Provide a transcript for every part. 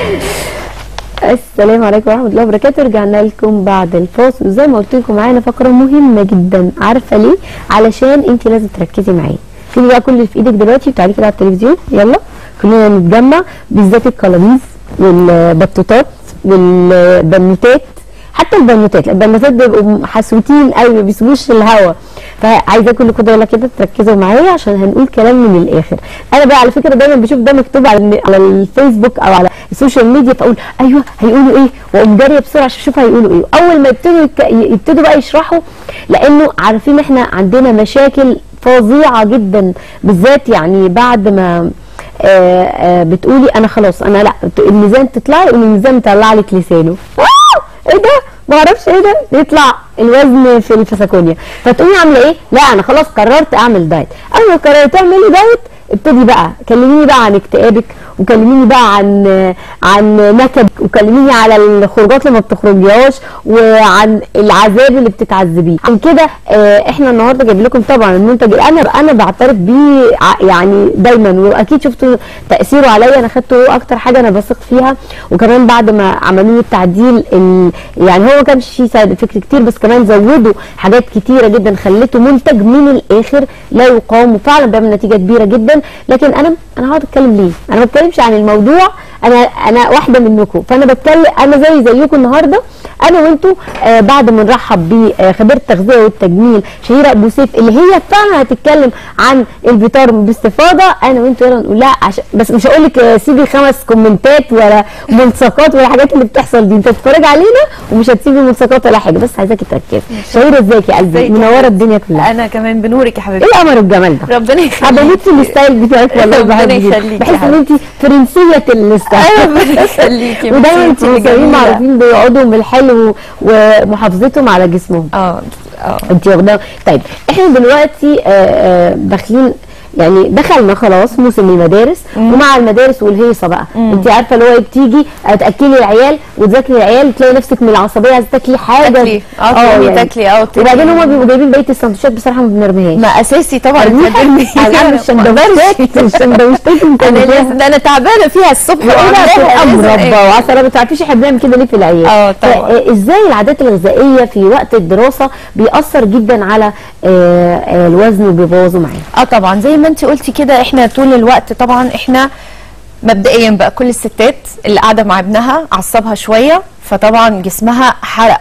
السلام عليكم ورحمه الله وبركاته رجعنا لكم بعد الفاصل وزي ما قلت لكم معانا فقره مهمه جدا عارفه ليه علشان انت لازم تركزي معايا سيبي بقى كل اللي في ايدك دلوقتي وتعالي كده على التلفزيون يلا كلنا نتجمع بالذات القلاميس والبطوطات والبنوتات حتى البنوتات البنوتات بيبقوا حسوتين قوي ما بيسيبوش الهوا فعايزه كل كده يلا كده تركزوا معايا عشان هنقول كلام من الاخر انا بقى على فكره دايما بشوف ده مكتوب على على الفيسبوك او على السوشيال ميديا فاقول ايوه هيقولوا ايه واقوم جاريه بسرعه عشان اشوف هيقولوا ايه اول ما يبتدوا يك- يبتدوا بقى يشرحوا لانه عارفين احنا عندنا مشاكل فظيعه جدا بالذات يعني بعد ما آه، آه، بتقولي انا خلاص انا لا الميزان تطلعي يقوم الميزان مطلع لك لسانه آه، ايه ده ما اعرفش ايه ده يطلع الوزن في الفسكونيا فتقومي عامله ايه لا انا خلاص قررت اعمل دايت اول ما قررت تعملي دايت ابتدي بقى كلميني بقى عن اكتئابك وكلميني بقى عن عن نكد وكلميني على الخروجات اللي ما بتخرجيهاش وعن العذاب اللي بتتعذبيه عشان كده آه، احنا النهارده جايب لكم طبعا المنتج اللي انا انا بعترف بيه ع- يعني دايما واكيد شفتوا تاثيره عليا انا خدته اكتر حاجه انا بثق فيها وكمان بعد ما عملوا لي التعديل ال- يعني هو ما كانش فيه سايد افكت كتير بس كمان زودوا حاجات كتيره جدا خلته منتج من الاخر لا يقاوم وفعلا بيعمل نتيجه كبيره جدا لكن انا انا هقعد اتكلم ليه؟ انا ما بتكلمش عن الموضوع انا انا واحده منكم فانا بتكلم انا زي زيكم النهارده انا وانتوا آه بعد ما نرحب بخبيره التغذيه والتجميل شهيره ابو سيف اللي هي فعلا هتتكلم عن الفطار باستفاضه انا وانتوا يلا نقول لها عشان بس مش هقول لك آه، سيبي خمس كومنتات ولا ملصقات ولا الحاجات اللي بتحصل دي انت تتفرج علينا ومش هتسيبي ملصقات ولا حاجه بس عايزاكي تركزي شهيره ازيك يا قلبي ازيك يا منوره حبيبتي؟ الدنيا كلها انا كمان بنورك يا ايه حبيبتي القمر والجمال ده ربنا انا يخليك بموت في الستايل بتاعك والله ربنا بحبه جدا. يخليك يا بحس ان انت فرنسيه الستايل ايوه ربنا يخليكي ودايما ميرسي، انتي الفرنسيين جميلة. معروفين بيقعدوا من الحلو ومحافظتهم على جسمهم اه اه انت واخده طيب احنا دلوقتي آه، آه، داخلين يعني دخلنا خلاص موسم المدارس ومع المدارس والهيصه بقى انت عارفه اللي هو بتيجي تاكلي العيال وتذاكري العيال تلاقي نفسك من العصبيه عايزه تاكلي حاجه تاكلي اه تقومي تاكلي اه وتاكلي. وبعدين هما بيبقوا جايبين بقيه السندوتشات بصراحه ما بنرميهاش ما اساسي طبعا ارميها على عم السندوتشات السندوتشات انت انا بتاكلها. لازم ده انا تعبانه فيها الصبح وايه بقى وعاملاها تبقى لازم مربى آكل. وعسل ما تعرفيش احنا بنعمل كده ليه في العيال اه طبعا. فا- ازاي العادات الغذائيه في وقت الدراسه بيأثر جدا على آه، آه، الوزن وبيبوظه معانا اه طبعا زي ما انت قلتي كده احنا طول الوقت طبعا احنا مبدئيا بقى كل الستات اللي قاعده مع ابنها عصبها شويه فطبعا جسمها حرق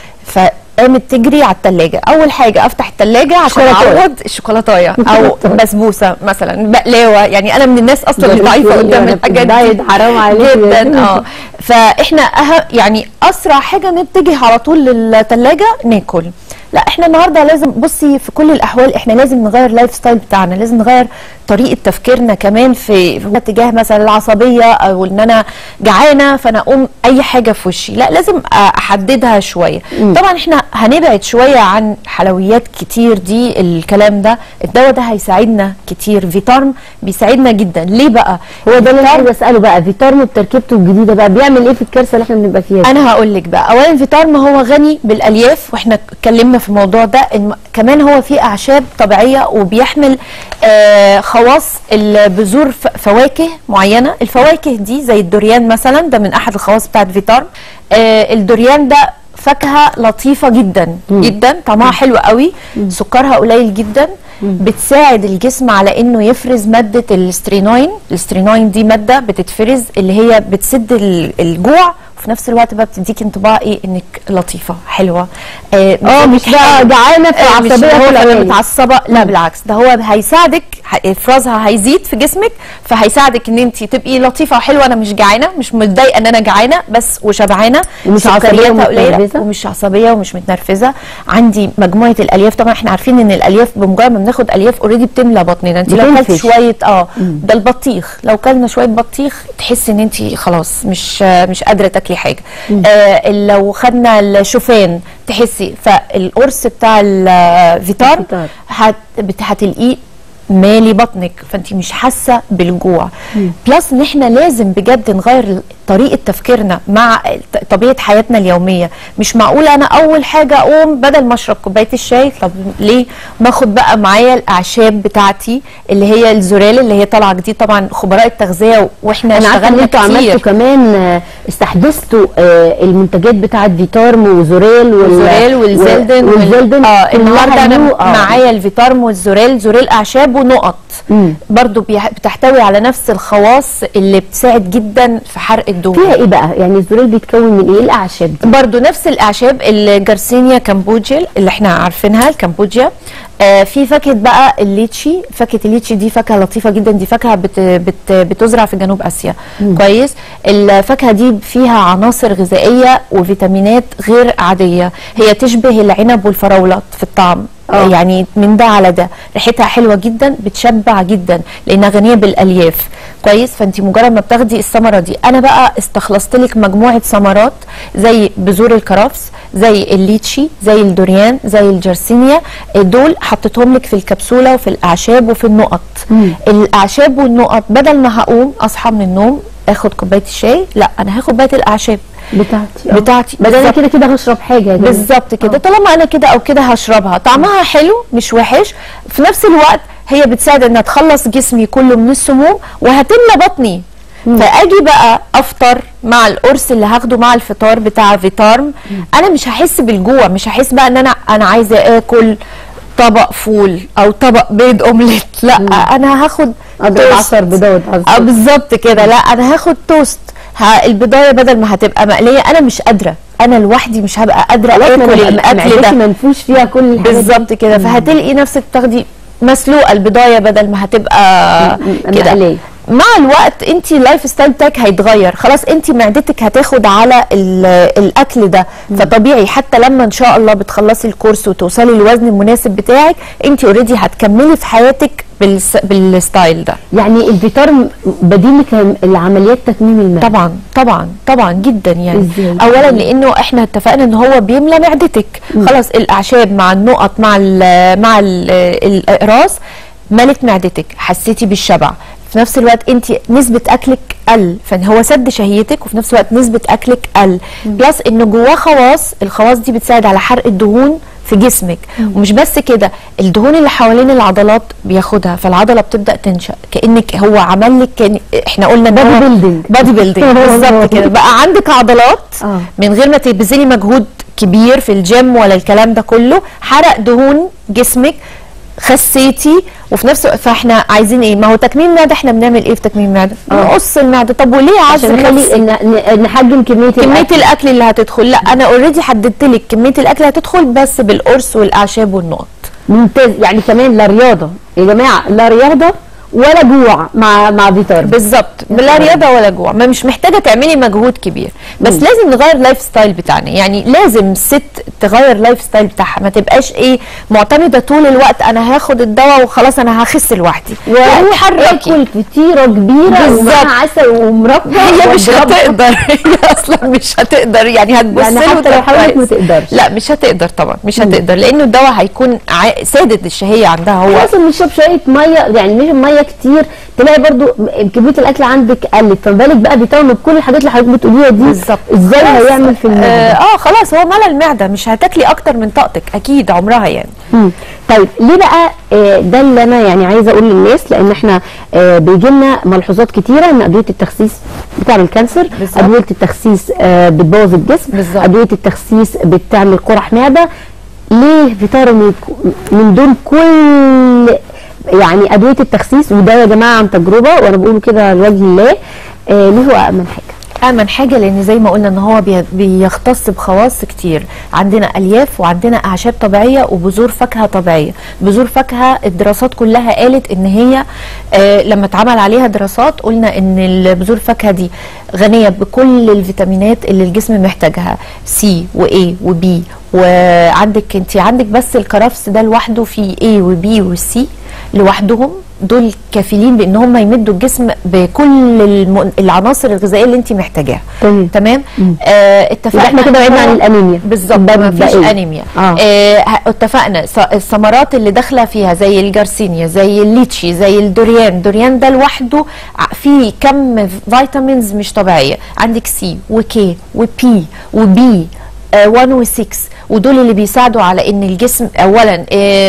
فقامت تجري على التلاجة اول حاجه افتح التلاجة عشان شوكولاتاية. اعوض الشوكولاتايه او بسبوسه مثلا بقلاوه يعني انا من الناس اصلا اللي ده ضعيفه بتقولي قدام وأنا الحاجات دي بتدايت، حرام عليك جدا اه فاحنا أه يعني اسرع حاجه نتجه على طول للثلاجه ناكل لا احنا النهارده لازم بصي في كل الاحوال احنا لازم نغير اللايف ستايل بتاعنا لازم نغير طريقه تفكيرنا كمان في في اتجاه مثلا العصبيه او ان انا جعانه فانا اقوم اي حاجه في وشي لا لازم احددها شويه طبعا احنا هنبعد شويه عن حلويات كتير دي الكلام ده الدواء ده هيساعدنا كتير فيتارم بيساعدنا جدا ليه بقى هو ده اللي انا عايزه اساله بقى فيتارم بتركيبته الجديده بقى بيعمل ايه في الكارثه اللي احنا بنبقى فيها دي؟ انا هقول لك بقى اولا فيتارم هو غني بالالياف واحنا اتكلمنا في الموضوع ده إن كمان هو فيه اعشاب طبيعيه وبيحمل آه خواص البذور ف- فواكه معينه الفواكه دي زي الدوريان مثلا ده من احد الخواص بتاعت فيتارم آه الدوريان ده فاكهه لطيفه جدا جدا طعمها حلو قوي سكرها قليل جدا بتساعد الجسم على انه يفرز ماده الاسترينوين الاسترينوين دي ماده بتتفرز اللي هي بتسد ال- الجوع وفي نفس الوقت بقى بتديك انطباع ايه انك لطيفه حلوه اه اه مش بقى جعانه في آه، مش عصبيه هو كل لما أوان. متعصبه لا بالعكس ده هو هيساعدك ح- افرازها هيزيد في جسمك فهيساعدك ان انت تبقي لطيفه وحلوه انا مش جعانه مش متضايقه ان انا جعانه بس وشبعانه ومش عصبية سكرياتها قليله ومتنرفزة. ومش عصبيه ومش متنرفزه عندي مجموعه الالياف طبعا احنا عارفين ان الالياف بمجرد ما بناخد الياف اوريدي بتملى بطننا انت لو كلت بتنفش. شويه اه ده البطيخ لو كلنا شويه بطيخ تحسي ان انت خلاص مش آه، مش قادره تاكلي حاجه آه لو خدنا الشوفان تحسي فالقرص بتاع الفيتار الفيتار. هت بت- هتلاقيه مالي بطنك فانت مش حاسه بالجوع بلس ان احنا لازم بجد نغير طريقه تفكيرنا مع ط- طبيعه حياتنا اليوميه مش معقول انا اول حاجه اقوم بدل ما اشرب كوبايه الشاي طب ليه ما اخد بقى معايا الاعشاب بتاعتي اللي هي الزرال اللي هي طالعه جديد طبعا خبراء التغذيه واحنا انا عارفه ان اشتغلنا انتوا عملتوا كتير كمان آه، استحدثتوا آه، المنتجات بتاعت فيتارم وزوريل وال- الزرال والزلدن وال- والزلدن اه كلها النهارده انا new- آه. معايا الفيتارم والزرال زرال اعشاب ونقط مم. برضو بيح- بتحتوي على نفس الخواص اللي بتساعد جدا في حرق الدهون فيها ايه بقى يعني الزوريل بيتكون من ايه الاعشاب دي برضو نفس الاعشاب الجارسينيا كامبوجيل اللي احنا عارفينها الكامبوجيا آه في فاكهه بقى الليتشي فاكهه الليتشي دي فاكهه لطيفه جدا دي فاكهه بت بت بتزرع في جنوب اسيا كويس الفاكهه دي فيها عناصر غذائيه وفيتامينات غير عاديه هي تشبه العنب والفراوله في الطعم آه. يعني من ده على ده ريحتها حلوه جدا بتشبع جدا لانها غنيه بالالياف كويس فانت مجرد ما بتاخدي الثمره دي انا بقى استخلصت لك مجموعه ثمرات زي بذور الكرفس زي الليتشي زي الدوريان زي الجرسينيا دول حطيتهم لك في الكبسوله وفي الاعشاب وفي النقط مم. الاعشاب والنقط بدل ما هقوم اصحى من النوم اخد كوبايه الشاي لا انا هاخد بقيه الاعشاب بتاعتي آه. بتاعتي بدل انا بالظبط. كده كده هشرب حاجه يا جماعة. بالظبط كده طالما انا كده او كده هشربها طعمها حلو مش وحش في نفس الوقت هي بتساعد انها تخلص جسمي كله من السموم وهتملى بطني فاجي بقى افطر مع القرص اللي هاخده مع الفطار بتاع فيتارم انا مش هحس بالجوع مش هحس بقى ان انا انا عايزه اكل طبق فول او طبق بيض اومليت لا انا هاخد اضرب توست. 10 بيضات اه بالظبط كده لا انا هاخد توست ها البضايه بدل ما هتبقى مقليه انا مش قادره انا لوحدي مش هبقى قادره اكل الاكل ده منفوش فيها كل الحاجات دي. بالظبط كده فهتلاقي نفسك تاخدي مسلوقه البضايه بدل ما هتبقى م- م- كده مقلية. مع الوقت انت اللايف ستايل بتاعك هيتغير خلاص انت معدتك هتاخد على ال- الاكل ده فطبيعي حتى لما ان شاء الله بتخلصي الكورس وتوصلي للوزن المناسب بتاعك انت اوريدي هتكملي في حياتك بالس- بالستايل ده يعني الفيتارم بديل لك- لعمليات تكميم الماء طبعا طبعا طبعا جدا يعني إزاي؟ اولا لانه احنا اتفقنا ان هو بيملى معدتك خلاص الاعشاب مع النقط مع ال مع ال الاقراص ملت معدتك حسيتي بالشبع في نفس الوقت انت نسبه اكلك قل فهو سد شهيتك وفي نفس الوقت نسبه اكلك قل بلس ان جواه خواص الخواص دي بتساعد على حرق الدهون في جسمك ومش بس كده الدهون اللي حوالين العضلات بياخدها فالعضله بتبدا تنشا كانك هو عمل لك كان احنا قلنا إن Body هو- building. بادي بيلدينج بالظبط كده بقى عندك عضلات آه. من غير ما تبذلي مجهود كبير في الجيم ولا الكلام ده كله حرق دهون جسمك خسيتي وفي نفس الوقت فاحنا عايزين ايه ما هو تكميم معده احنا بنعمل ايه في تكميم معده نقص المعده طب وليه عايزه عشان نخلي نخلي ن- ن- نحجم كميه كميه الأكل. الاكل اللي هتدخل لا انا اوريدي حددت لك كميه الاكل اللي هتدخل بس بالقرص والاعشاب والنقط ممتاز يعني كمان لا رياضه يا جماعه لا رياضه ولا جوع مع مع فيتارم بالظبط لا رياضه ولا جوع ما مش محتاجه تعملي مجهود كبير بس مم. لازم نغير اللايف ستايل بتاعنا يعني لازم الست تغير اللايف ستايل بتاعها ما تبقاش ايه معتمده طول الوقت انا هاخد الدواء وخلاص انا هخس لوحدي لا، اتحركي اكل فطيره كبيره بالظبط. ومعاها عسل ومربى هي مش واضربها. هتقدر هي اصلا مش هتقدر يعني هتبص يعني له حتى لو حاولت ما وتتفرس. تقدرش. لا مش هتقدر طبعا مش هتقدر لانه الدواء هيكون ع- سادد الشهيه عندها هو هو اصلا بنشرب شويه ميه يعني مش ميه كتير تلاقي برضو كميه الاكل عندك قلت فما بالك بقى فيتارم بكل الحاجات اللي حضرتك بتقوليها دي بالظبط ازاي خلاص. هيعمل في اه, المعده آه خلاص هو ملى المعده مش هتاكلي اكتر من طاقتك اكيد عمرها يعني مم. طيب ليه بقى آه، ده اللي انا يعني عايزه اقول للناس لان احنا بيجي لنا ملحوظات كتيره ان ادويه التخسيس بتعمل كانسر بالظبط. ادويه التخسيس آه، بتبوظ الجسم بالظبط. ادويه التخسيس بتعمل قرح معده ليه فيتارم يك- من دون كل يعني ادويه التخسيس وده يا جماعه عن تجربه وانا بقوله كده لوجه الله آه، ليه هو امن حاجه امن حاجه لان زي ما قلنا ان هو بي- بيختص بخواص كتير عندنا الياف وعندنا اعشاب طبيعيه وبذور فاكهه طبيعيه بذور فاكهه الدراسات كلها قالت ان هي آه لما اتعمل عليها دراسات قلنا ان البذور الفاكهه دي غنيه بكل الفيتامينات اللي الجسم محتاجها سي واي وبي وعندك انت عندك بس الكرفس ده لوحده فيه اي وبي وسي لوحدهم دول كافلين بان هم يمدوا الجسم بكل الم... العناصر الغذائيه اللي انت محتاجاها تمام. تمام آه اتفقنا يبقى احنا كده بعدنا عن الانيميا بالظبط ده ما فيش مبدئيا. انيميا آه. آه ه- اتفقنا ث- الثمرات اللي داخله فيها زي الجارسينيا زي الليتشي زي الدوريان الدوريان ده لوحده ع- فيه كم فيتامينز مش طبيعيه عندك سي وكي وبي وبي 1 و 6 ودول اللي بيساعدوا على ان الجسم اولا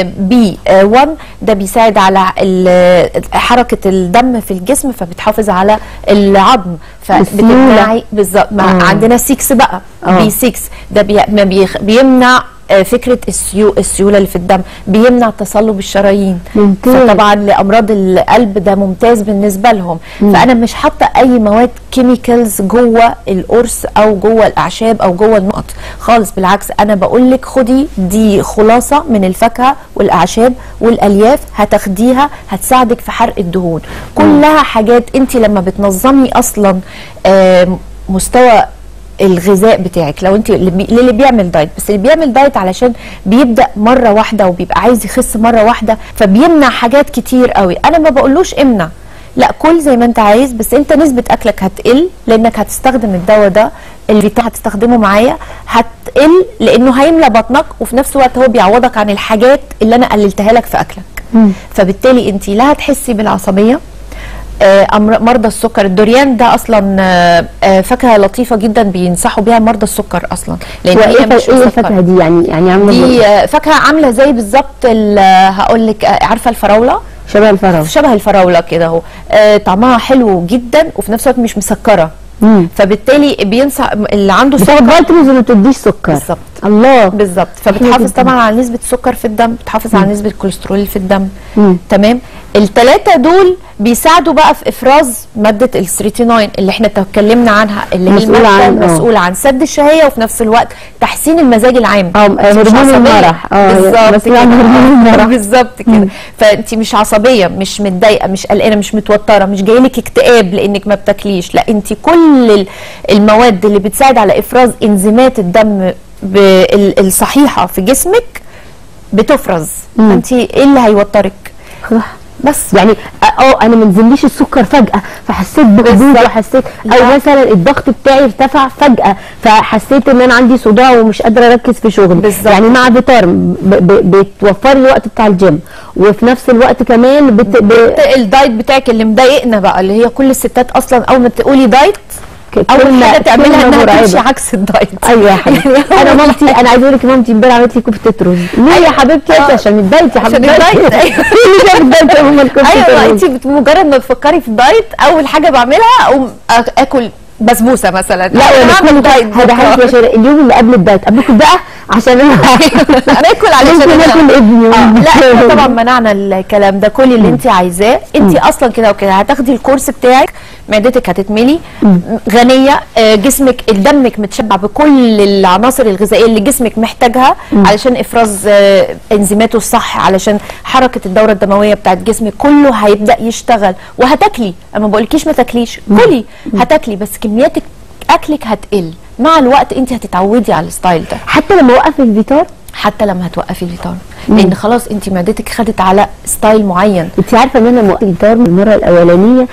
بي 1 ده بيساعد على ال- حركه الدم في الجسم فبتحافظ على العظم فبتمنعي بالظبط مع- آه. عندنا 6 بقى آه. بي 6 ده بي ما بيخ بيمنع آه، فكره السيو السيوله اللي في الدم بيمنع تصلب الشرايين ممتاز. فطبعا لامراض القلب ده ممتاز بالنسبه لهم فانا مش حاطه اي مواد كيميكالز جوه القرص او جوه الاعشاب او جوه النقط خالص بالعكس انا بقول لك خدي دي خلاصه من الفاكهه والاعشاب والالياف هتاخديها هتساعدك في حرق الدهون كلها حاجات انت لما بتنظمي اصلا آم، مستوى الغذاء بتاعك لو انت اللي بي- للي بيعمل دايت بس اللي بيعمل دايت علشان بيبدا مره واحده وبيبقى عايز يخس مره واحده فبيمنع حاجات كتير قوي انا ما بقولوش امنع لا كل زي ما انت عايز بس انت نسبه اكلك هتقل لانك هتستخدم الدواء ده الفيتا هتستخدمه معايا هتقل لانه هيملى بطنك وفي نفس الوقت هو بيعوضك عن الحاجات اللي انا قللتها لك في اكلك فبالتالي انت لا هتحسي بالعصبيه آه، أمر- مرضى السكر الدوريان ده اصلا آه، آه، فاكهه لطيفه جدا بينصحوا بيها مرضى السكر اصلا لان وايه هي مش ف- ايه مسكرة. الفاكهه دي يعني يعني عامله دي زي- آه، فاكهه عامله زي بالظبط ال- آه، هقول لك آه، عارفه الفراوله شبه الفراوله شبه الفراوله كده اهو آه، طعمها حلو جدا وفي نفس الوقت مش مسكره مم. فبالتالي بينصح اللي عنده بتاخد سكر فيتامينز وما بتديش سكر بالظبط. الله بالظبط حلو فبتحافظ جداً. طبعا على نسبه السكر في الدم بتحافظ على نسبه الكوليسترول اللي في الدم مم. تمام الثلاثه دول بيساعدوا بقى في افراز ماده السيروتونين اللي احنا اتكلمنا عنها اللي هي مسؤولة الماده عن- آه. المسؤوله عن سد الشهيه وفي نفس الوقت تحسين المزاج العام اه أنت مش هرمون عصبية. المرح اه بالظبط مسؤول عن كده. هرمون المرح بالظبط كده فانت مش عصبيه مش متضايقه مش قلقانه مش متوتره مش جايلك اكتئاب لانك ما بتاكليش لا انت كل ال- المواد اللي بتساعد على افراز انزيمات الدم بال- الصحيحه في جسمك بتفرز مم. انت ايه اللي هيوترك صح بس يعني اه انا ما نزليش السكر فجاه فحسيت بهدوء بالظبط. وحسيت او لا. مثلا الضغط بتاعي ارتفع فجاه فحسيت ان انا عندي صداع ومش قادره اركز في شغلي بالظبط. يعني مع فيتار ب- ب- بتوفر لي الوقت بتاع الجيم وفي نفس الوقت كمان بت... ب... الدايت بتاعك اللي مضايقنا بقى اللي هي كل الستات اصلا اول ما تقولي دايت اول كلمة- حاجه تعملها كلمة انها مرعبة. تمشي عكس الدايت ايوه يا حبيبتي انا مامتي انا عايزه اقول لك مامتي امبارح عملت لي كفته رز ليه يا حبيبتي آه. عشان الدايت يا عشان حبيبتي الدايت، أيوة. اللي جاب الدايت يا ماما الكفته ايوه الرز. انت بت- مجرد ما تفكري في الدايت اول حاجه بعملها اقوم أ- اكل بسبوسه مثلا لا أنا وانا هعمل كل دايت هذا بكرة. حاجه يا شيرين اليوم اللي قبل الدايت قبل كده بقى عشان انا انا اكل علشان ممكن أنا- اكل ابني آه، لا احنا طبعا منعنا الكلام ده كل اللي انت عايزاه انت اصلا كده وكده هتاخدي الكورس بتاعك معدتك هتتملي غنيه آه، جسمك دمك متشبع بكل العناصر الغذائيه اللي جسمك محتاجها علشان افراز آه، انزيماته الصح علشان حركه الدوره الدمويه بتاعت جسمك كله هيبدا يشتغل وهتاكلي انا ما بقولكيش ما تاكليش كلي هتاكلي بس كمياتك اكلك هتقل مع الوقت انت هتتعودي على الستايل ده حتى لما اوقف الفيتار حتى لما هتوقفي الفيتار لان خلاص انت معدتك خدت على ستايل معين انت عارفه ان انا لما وقفت الفيتار من المره الاولانيه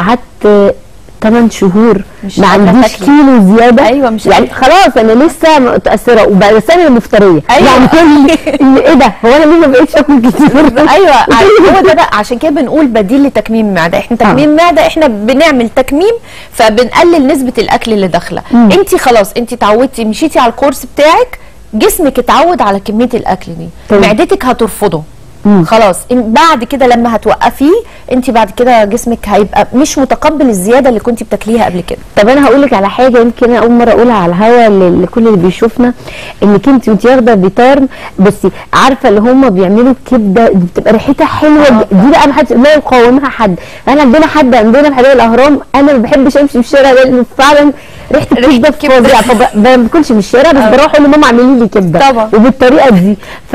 قعدت 8 شهور مش ما قادرة عنديش تاكلي. كيلو زياده أيوة، مش يعني قادرة. خلاص انا لسه متاثره وبقى بس انا مفتريه أيوة. يعني كل ايه ده هو انا ليه ما بقتش اكل كتير ايوه ع- هو ده بقى عشان كده بنقول بديل لتكميم المعده احنا تكميم المعده احنا بنعمل تكميم فبنقلل نسبه الاكل اللي داخله انت خلاص انت اتعودتي مشيتي على الكورس بتاعك جسمك اتعود على كميه الاكل دي تمام. معدتك هترفضه مم. خلاص إن- بعد كده لما هتوقفيه انت بعد كده جسمك هيبقى مش متقبل الزياده اللي كنت بتاكليها قبل كده طب انا هقول لك على حاجه يمكن انا اول مره اقولها على الهوا ل- لكل اللي بيشوفنا انك انت وانت واخده فيتارم بصي عارفه اللي هم بيعملوا كبده بتبقى ريحتها حلوه آه. دي بقى ما حدش لا يقاومها حد احنا عندنا حد عندنا في حدائق الاهرام انا ما بحبش امشي في الشارع لان فعلا ريحه الكبده كبدة. فظيعه فما باكلش من الشارع بس آه. بروح اقول لماما اعملي لي كبده طبعا. وبالطريقه دي ف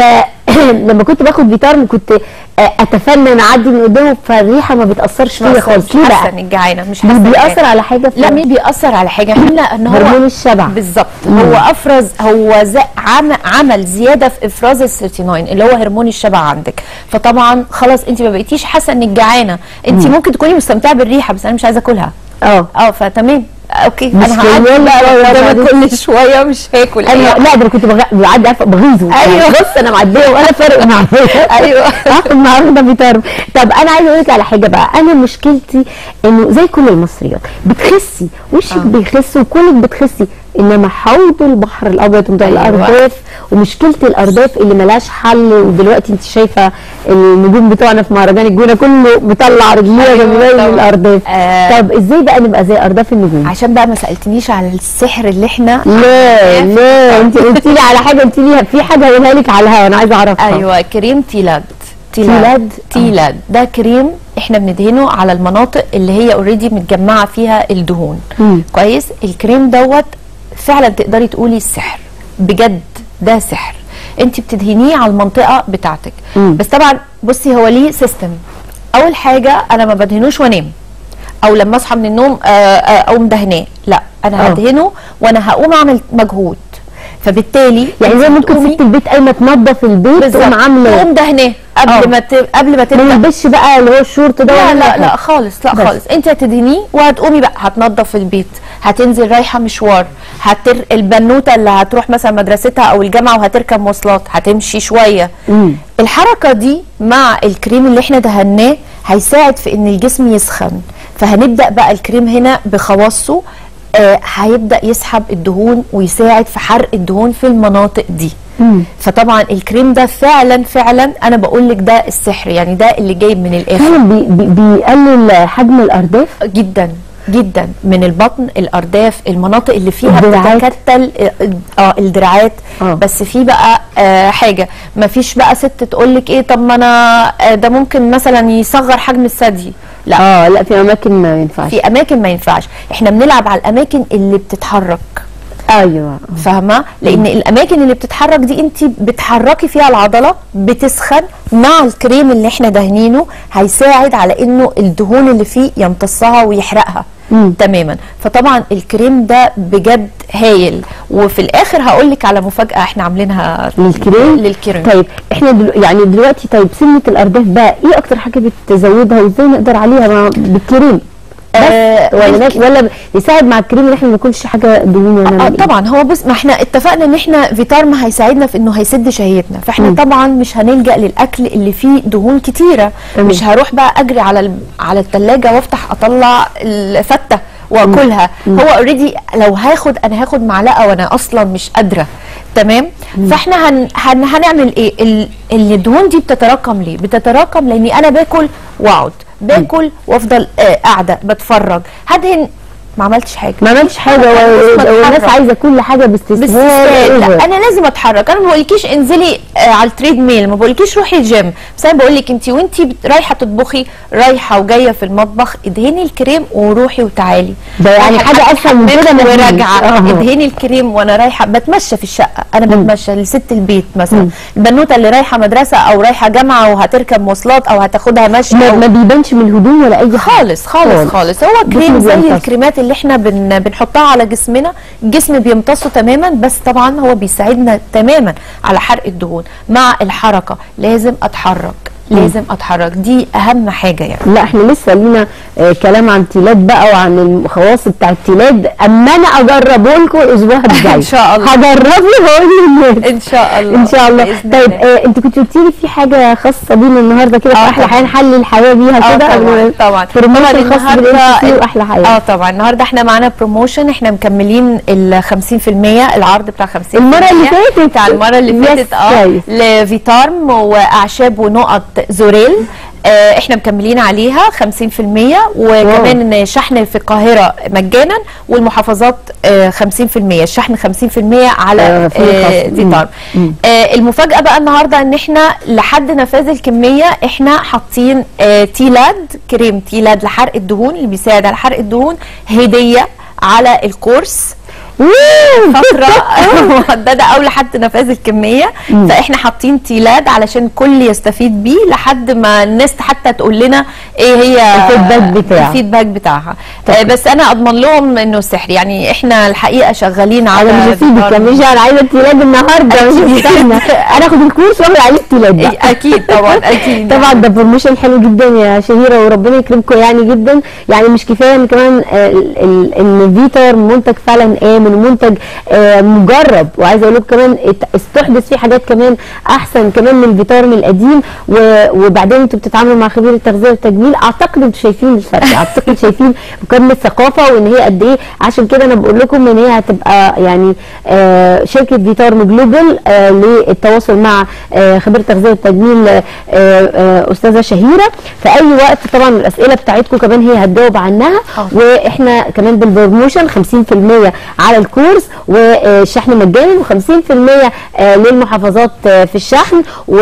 لما كنت باخد فيتارم كنت آه، اتفنن اعدي من قدامه فالريحه ما بتاثرش فيا خالص ليه مش حاسه بقى؟ انك جعانه مش مش حاسه إنك بيأثر جعانة. على حاجه في لا مش بيأثر على حاجه احنا ان هو هرمون الشبع. بالظبط هو افرز هو ز- عم عمل زياده في افراز السيرتينوين اللي هو هرمون الشبع عندك فطبعا خلاص انت ما بقيتيش حاسه انك جعانه انت ممكن تكوني مستمتعه بالريحه بس انا مش عايزه اكلها اه اه فتمام اوكي مش انا هعدي كل- لا، لا، لا، قدامك بعدين- كل شويه مش هاكل انا أي لا ده انا كنت بغ- بعدي عارفه بغيظه أيوة. يعني بص انا معديه ولا فارق معايا أيوة. هاخد النهارده فيتارم طب انا عايزه اقول لك على حاجه بقى انا مشكلتي انه زي كل المصريات بتخسي وشك آه. بيخس وكلك بتخسي انما حوض البحر الابيض وده أيوة. الارداف ومشكله الارداف اللي ملهاش حل ودلوقتي انت شايفه النجوم بتوعنا في مهرجان الجونه كله مطلع رجليه أيوة جنبين طبعا. الارداف آه. طب ازاي بقى نبقى زي ارداف النجوم عشان بقى ما سالتنيش على السحر اللي احنا لا لا انت قلتي لي على حاجه قلتي لي في حاجه قولها لك على الهوا انا عايزه اعرفها ايوه كريم تيلاد تيلاد؟ تيلاد ده كريم احنا بندهنه على المناطق اللي هي اوريدي متجمعه فيها الدهون مم. كويس الكريم دوت فعلا تقدري تقولي السحر بجد ده سحر انت بتدهنيه على المنطقه بتاعتك مم. بس طبعا بصي هو ليه سيستم اول حاجه انا ما بدهنوش وانام او لما اصحى من النوم آه، آه، اقوم دهناه لا انا آه. هدهنه وانا هقوم اعمل مجهود فبالتالي يعني زي انت ممكن بتقومي- ست البيت قايمه تنظف البيت بالظبط تقوم عامله تقوم دهناه قبل آه. ما ت... قبل ما ما تبدا يلبسش بقى اللي هو الشورت ده لا ولا لا حاجة. لا خالص لا بس. خالص انت هتدهنيه وهتقومي بقى هتنظف البيت هتنزل رايحه مشوار هتر البنوته اللي هتروح مثلا مدرستها او الجامعه وهتركب مواصلات هتمشي شويه مم. الحركه دي مع الكريم اللي احنا دهناه هيساعد في ان الجسم يسخن فهنبدا بقى الكريم هنا بخواصه آه هيبدا يسحب الدهون ويساعد في حرق الدهون في المناطق دي مم. فطبعا الكريم ده فعلا فعلا انا بقول لك ده السحر يعني ده اللي جاي من الاخر فعلا بي بي بيقلل حجم الارداف جدا جدا من البطن الارداف المناطق اللي فيها الدراعات. بتتكتل اه الدراعات آه. بس في بقى آه حاجه ما فيش بقى ست تقول لك ايه طب ما انا آه ده ممكن مثلا يصغر حجم الثدي لا اه لا في اماكن ما ينفعش في اماكن ما ينفعش احنا بنلعب على الاماكن اللي بتتحرك ايوه فاهمه لان الاماكن اللي بتتحرك دي انت بتحركي فيها العضله بتسخن مع الكريم اللي احنا دهنينه هيساعد على انه الدهون اللي فيه يمتصها ويحرقها مم. تماما فطبعا الكريم ده بجد هايل وفي الاخر هقول لك على مفاجاه احنا عاملينها للكريم للكريم طيب احنا دلو يعني دلوقتي طيب سنه الارداف بقى ايه اكتر حاجه بتزودها وازاي نقدر عليها مع بالكريم بس آه، ولا بالك- ناك- ولا يساعد مع الكريم ان احنا ما ناكلش حاجه دهون ولا اه نعمل إيه؟ طبعا هو بص ما احنا اتفقنا ان احنا فيتارما هيساعدنا في انه هيسد شهيتنا فاحنا مم. طبعا مش هنلجا للاكل اللي فيه دهون كتيره تمام. مش هروح بقى اجري على ال- على الثلاجه وافتح اطلع الفته واكلها هو اوريدي لو هاخد انا هاخد معلقه وانا اصلا مش قادره تمام فاحنا هن هن هنعمل ايه ال- اللي الدهون دي بتتراكم ليه بتتراكم لاني انا باكل واقعد باكل وافضل آه قاعده بتفرج هدهن ما عملتش حاجه ما عملتش حاجه أنا و- لازم والناس أتحرك. عايزه كل حاجه باستثناء باستثناء لا أوفر. انا لازم اتحرك انا ما بقولكيش انزلي آه على التريد ميل ما بقولكيش روحي الجيم بس انا بقول لك انت وانت بت- رايحه تطبخي رايحه وجايه في المطبخ ادهني الكريم وروحي وتعالي ده يعني رايحة حاجة الحمام أسهل من كده مفيش. وراجعه آه. ادهني الكريم وانا رايحه بتمشى في الشقه انا بتمشى لست البيت مثلا البنوته اللي رايحه مدرسه او رايحه جامعه وهتركب مواصلات او هتاخدها مشي ما, أو ما بيبانش من الهدوم ولا اي حاجه خالص خالص خالص هو كريم زي بيمتص. الكريمات اللي احنا بن بنحطها على جسمنا الجسم بيمتصه تماما بس طبعا هو بيساعدنا تماما على حرق الدهون مع الحركه لازم اتحرك لازم اتحرك دي اهم حاجه يعني لا احنا لسه لينا آه كلام عن تيلاد بقى وعن الخواص بتاع التيلاد اما انا اجربه لكم الاسبوع الجاي إن شاء الله. هجربه وهقول للناس ان شاء الله ان شاء الله بإذن طيب الله. آه انت كنت قلتي لي في حاجه خاصه بينا النهارده كده في آه احلى طبعاً. حياه نحلي الحياه بيها اه كده طبعا طبعا بروموشن خاص بالام سي واحلى حياه اه طبعا النهارده احنا معانا بروموشن احنا مكملين ال 50% العرض بتاع 50% المرة اللي فاتت. بتاع المره اللي يس، فاتت اه كويس. لفيتارم واعشاب ونقط زوريل آه احنا مكملين عليها 50% وكمان شحن في القاهره مجانا والمحافظات آه 50% الشحن 50% على آه، في آه خصم. فيتارم مم. آه المفاجاه بقى النهارده ان احنا لحد نفاذ الكميه احنا حاطين آه تيلاد كريم تيلاد لحرق الدهون اللي بيساعد على حرق الدهون هديه على الكورس فتره محدده او لحد نفاذ الكميه فاحنا حاطين تيلاد علشان الكل يستفيد بيه لحد ما الناس حتى تقول لنا ايه هي الفيدباك بتاعها. الفيدباك بتاعها آه بس انا اضمن لهم انه سحر يعني احنا الحقيقه شغالين على انا مش هسيبك فيتار- مش انا عايزه التيلاد النهارده مش أكيد. هستنى انا اخد الكورس واعمل عليه التيلاد بقى. إيه، اكيد طبعا اكيد طبعا ده بروموشن حلو جدا يا شهيره وربنا يكرمكم يعني جدا يعني مش كفايه ان كمان آه، ال- ال- ان فيتر منتج فعلا امن ومنتج آه، مجرب وعايزه اقول لكم كمان ات- استحدث فيه حاجات كمان احسن كمان من الفيتار من القديم و- وبعدين انتوا بتتعاملوا مع خبير التغذيه والتجميل اعتقد انتوا شايفين الفرق اعتقد شايفين مكالمه ثقافه وان هي قد ايه عشان كده انا بقول لكم ان هي هتبقى يعني آه، شركه فيتارم جلوبال آه، للتواصل مع آه، خبير التغذيه والتجميل آه، آه، استاذه شهيره في اي وقت طبعا الاسئله بتاعتكم كمان هي هتجاوب عنها آه. واحنا كمان بالبروموشن 50% على الكورس والشحن مجاني و50% آه، للمحافظات آه، في الشحن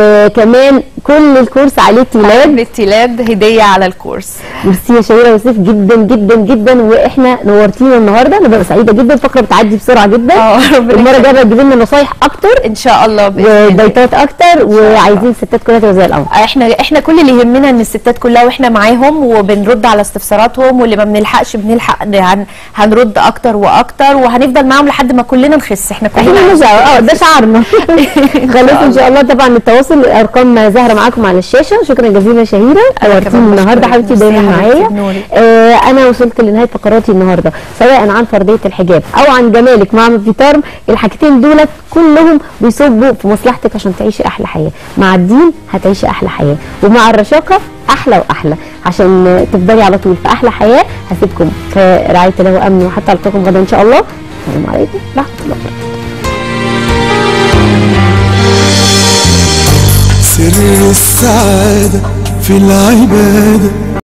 وكمان كل الكورس عليه تيلاد التيلاد هديه على الكورس ميرسي يا شهيره وسيف جدا جدا جدا واحنا نورتينا النهارده انا ببقى سعيده جدا الفقره بتعدي بسرعه جدا اه، ربنا المره الجايه بقى تجيب لنا نصايح اكتر ان شاء الله باذن الله ودايتات اكتر وعايزين الستات كلها تبقى زي القمر احنا احنا كل اللي يهمنا ان الستات كلها واحنا معاهم وبنرد على استفساراتهم واللي ما بنلحقش بنلحق هن هنرد اكتر واكتر وهنفضل معاهم لحد ما كلنا نخس احنا كلنا احنا مش اه ده شعارنا خلاص ان شاء الله طبعا التواصل الارقام ظاهره معاكم على الشاشه شكرا جزيلا شهيره أنا نورتيني كمان النهارده بشكرك. حبيبتي ميرسي دايما يا حبيبتي معايا بنورك. آه انا وصلت لنهايه فقراتي النهارده سواء عن فرديه الحجاب او عن جمالك مع فيتارم الحاجتين دولت كلهم بيصبوا في مصلحتك عشان تعيشي احلى حياه مع الدين هتعيشي احلى حياه ومع الرشاقه احلى واحلى عشان تفضلي على طول في احلى حياه هسيبكم في رعايه الله وامن وحتى القاكم غدا ان شاء الله السلام عليكم ورحمه الله وبركاته سر السعادة في العبادة